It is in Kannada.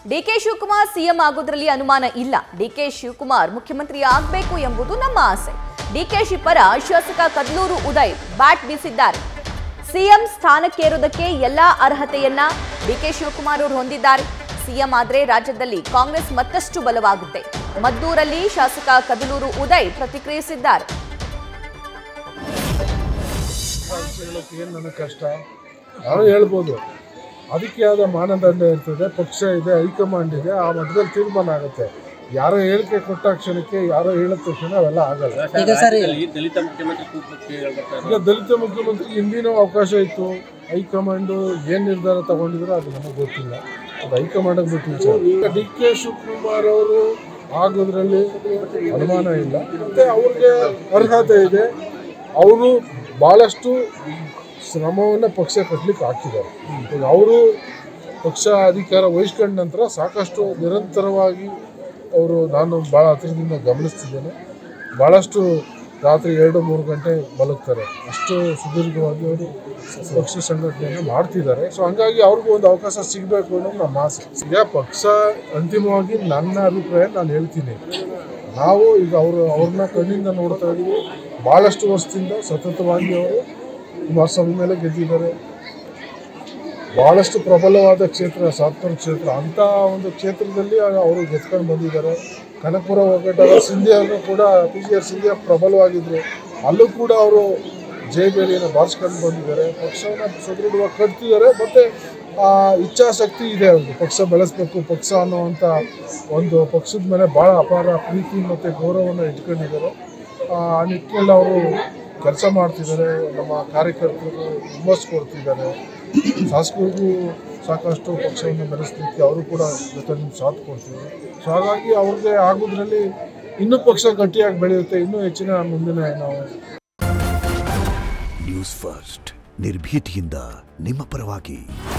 ಡಿಕೆ ಶಿವಕುಮಾರ್ ಸಿಎಂ ಆಗೋದ್ರಲ್ಲಿ ಅನುಮಾನ ಇಲ್ಲ ಡಿಕೆ ಶಿವಕುಮಾರ್ ಮುಖ್ಯಮಂತ್ರಿ ಆಗಬೇಕು ಎಂಬುದು ನಮ್ಮ ಆಸೆ ಡಿಕೆಶಿ ಪರ ಶಾಸಕ ಕದ್ಲೂರು ಉದಯ್ ಬ್ಯಾಟ್ ಬೀಸಿದ್ದಾರೆ ಸಿಎಂ ಸ್ಥಾನಕ್ಕೇರೋದಕ್ಕೆ ಎಲ್ಲಾ ಅರ್ಹತೆಯನ್ನ ಡಿಕೆ ಶಿವಕುಮಾರ್ ಅವರು ಹೊಂದಿದ್ದಾರೆ ಸಿಎಂ ಆದ್ರೆ ರಾಜ್ಯದಲ್ಲಿ ಕಾಂಗ್ರೆಸ್ ಮತ್ತಷ್ಟು ಬಲವಾಗುತ್ತೆ ಮದ್ದೂರಲ್ಲಿ ಶಾಸಕ ಕದಲೂರು ಉದಯ್ ಪ್ರತಿಕ್ರಿಯಿಸಿದ್ದಾರೆ ಹೇಳೋಕೆ ಏನು ನನಗೆ ಕಷ್ಟ ಯಾರೋ ಹೇಳ್ಬೋದು ಅದಕ್ಕೆ ಆದ ಮಾನದಂಡ ಇರ್ತದೆ ಪಕ್ಷ ಇದೆ ಹೈಕಮಾಂಡ್ ಇದೆ ಆ ಮಟ್ಟದಲ್ಲಿ ತೀರ್ಮಾನ ಆಗುತ್ತೆ ಯಾರೋ ಹೇಳಿಕೆ ಕೊಟ್ಟ ಕ್ಷಣಕ್ಕೆ ಯಾರೋ ಹೇಳಿದ ತಕ್ಷಣ ಅವೆಲ್ಲ ಆಗಲ್ಲ ಈಗ ಸರ್ ರಾಜ್ಯದಲ್ಲಿ ದಲಿತ ಮುಖ್ಯಮಂತ್ರಿ ಕೂಗ್ಲಿಕ್ಕೆ ಹೇಳ್ಬರ್ತಾರೆ ಈಗ ದಲಿತ ಮುಖ್ಯಮಂತ್ರಿ ಹಿಂದಿನೂ ಅವಕಾಶ ಇತ್ತು ಹೈಕಮಾಂಡು ಏನು ನಿರ್ಧಾರ ತಗೊಂಡಿದ್ರು ಅದು ನಮಗೆ ಗೊತ್ತಿಲ್ಲ ಅದು ಹೈಕಮಾಂಡಿಗೆ ಬಿಟ್ಟು ವಿಚಾರ ಈಗ ಡಿ ಕೆ ಶಿವಕುಮಾರ್ ಅವರು ಆಗೋದ್ರಲ್ಲಿ ಅನುಮಾನ ಇಲ್ಲ ಮತ್ತೆ ಅವ್ರಿಗೆ ಅರ್ಹತೆ ಇದೆ ಅವರು ಭಾಳಷ್ಟು ಶ್ರಮವನ್ನು ಪಕ್ಷ ಕಟ್ಟಲಿಕ್ಕೆ ಹಾಕಿದ್ದಾರೆ ಈಗ ಅವರು ಪಕ್ಷ ಅಧಿಕಾರ ವಹಿಸ್ಕೊಂಡ ನಂತರ ಸಾಕಷ್ಟು ನಿರಂತರವಾಗಿ ಅವರು ನಾನು ಭಾಳ ಹತ್ತಿರದಿಂದ ಗಮನಿಸ್ತಿದ್ದೇನೆ ಭಾಳಷ್ಟು ರಾತ್ರಿ ಎರಡು ಮೂರು ಗಂಟೆ ಮಲಗ್ತಾರೆ ಅಷ್ಟು ಸುದೀರ್ಘವಾಗಿ ಅವರು ಪಕ್ಷ ಸಂಘಟನೆಯನ್ನು ಮಾಡ್ತಿದ್ದಾರೆ ಸೊ ಹಂಗಾಗಿ ಅವ್ರಿಗೂ ಒಂದು ಅವಕಾಶ ಸಿಗಬೇಕು ಅನ್ನೋದು ನಮ್ಮ ಆಸೆ ಈಗ ಪಕ್ಷ ಅಂತಿಮವಾಗಿ ನನ್ನ ಅಭಿಪ್ರಾಯ ನಾನು ಹೇಳ್ತೀನಿ ನಾವು ಈಗ ಅವರು ಅವ್ರನ್ನ ಕಣ್ಣಿಂದ ನೋಡ್ತಾ ಇದ್ದೀವಿ ಭಾಳಷ್ಟು ವರ್ಷದಿಂದ ಸತತವಾಗಿ ಅವರು ಕುಮಾರಸ್ವಾಮಿ ಮೇಲೆ ಗೆದ್ದಿದ್ದಾರೆ ಭಾಳಷ್ಟು ಪ್ರಬಲವಾದ ಕ್ಷೇತ್ರ ಸಾತ್ಪುರ ಕ್ಷೇತ್ರ ಅಂಥ ಒಂದು ಕ್ಷೇತ್ರದಲ್ಲಿ ಅವರು ಗೆದ್ಕೊಂಡು ಬಂದಿದ್ದಾರೆ ಕನಕಪುರ ಒಗ್ಗಟ್ಟರ ಸಿಂಧಿಯಾಗೂ ಕೂಡ ಪಿ ಜಿ ಆರ್ ಸಿಂಧಿಯಾ ಪ್ರಬಲವಾಗಿದ್ದರು ಅಲ್ಲೂ ಕೂಡ ಅವರು ಜಯಬೇಲಿಯನ್ನು ಬಾರಿಸ್ಕೊಂಡು ಬಂದಿದ್ದಾರೆ ಪಕ್ಷವನ್ನು ಸದೃಢವಾಗಿ ಕಟ್ತಿದ್ದಾರೆ ಮತ್ತು ಆ ಇಚ್ಛಾಶಕ್ತಿ ಇದೆ ಅವ್ರಿಗೆ ಪಕ್ಷ ಬೆಳೆಸಬೇಕು ಪಕ್ಷ ಅನ್ನುವಂಥ ಒಂದು ಪಕ್ಷದ ಮೇಲೆ ಭಾಳ ಅಪಾರ ಪ್ರೀತಿ ಮತ್ತು ಗೌರವವನ್ನು ಇಟ್ಕೊಂಡಿದ್ದಾರೆ ಆ ನಿಟ್ಟಿನಲ್ಲಿ ಅವರು ಕೆಲಸ ಮಾಡ್ತಿದ್ದಾರೆ ನಮ್ಮ ಕಾರ್ಯಕರ್ತರಿಗೂ ಹುಮ್ಮಸ್ಸು ಕೊಡ್ತಿದ್ದಾರೆ ಶಾಸಕರಿಗೂ ಸಾಕಷ್ಟು ಪಕ್ಷವನ್ನು ಬೆಳೆಸಲಿಕ್ಕೆ ಅವರು ಕೂಡ ಜೊತೆ ನಿಮ್ಮ ಸಾಥ್ ಕೊಡ್ತಿದ್ದಾರೆ ಸೊ ಹಾಗಾಗಿ ಅವ್ರಿಗೆ ಆಗೋದ್ರಲ್ಲಿ ಇನ್ನೂ ಪಕ್ಷ ಗಟ್ಟಿಯಾಗಿ ಬೆಳೆಯುತ್ತೆ ಇನ್ನೂ ಹೆಚ್ಚಿನ ಮುಂದಿನ ನಾವು ನ್ಯೂಸ್ ಫಸ್ಟ್ ನಿರ್ಭೀತಿಯಿಂದ ನಿಮ್ಮ ಪರವಾಗಿ